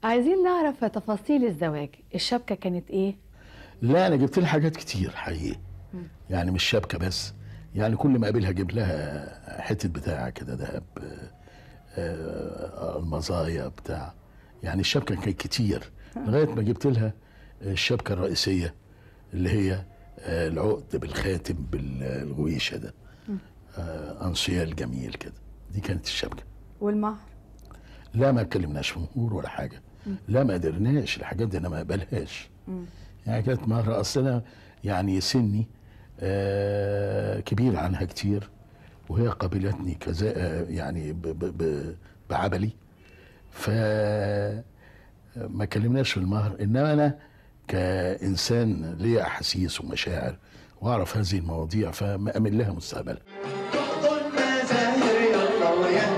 عايزين نعرف تفاصيل الزواج الشبكة كانت ايه لا انا جبت لها حاجات كتير حقيقي يعني مش شبكه بس يعني كل ما اقابلها اجيب لها حته بتاع كده دهب آه، المزايا بتاع يعني الشبكه كانت كتير لغايه ما جبت لها الشبكه الرئيسيه اللي هي آه، العقد بالخاتم بالغويشه ده آه، انسيال جميل كده دي كانت الشبكه والمهر لا ما اتكلمناش في مهور ولا حاجه لا ما قدرناش الحاجات دي انا ما اقبلهاش يعني كانت مره اصل انا يعني سني آه كبير عنها كتير وهي قابلتني كذا آه يعني ب ب ب بعبلي ف ما كلمناش في المهر انما انا كانسان ليا احاسيس ومشاعر واعرف هذه المواضيع فمأمن لها مستقبلها المزاهر يلا ويا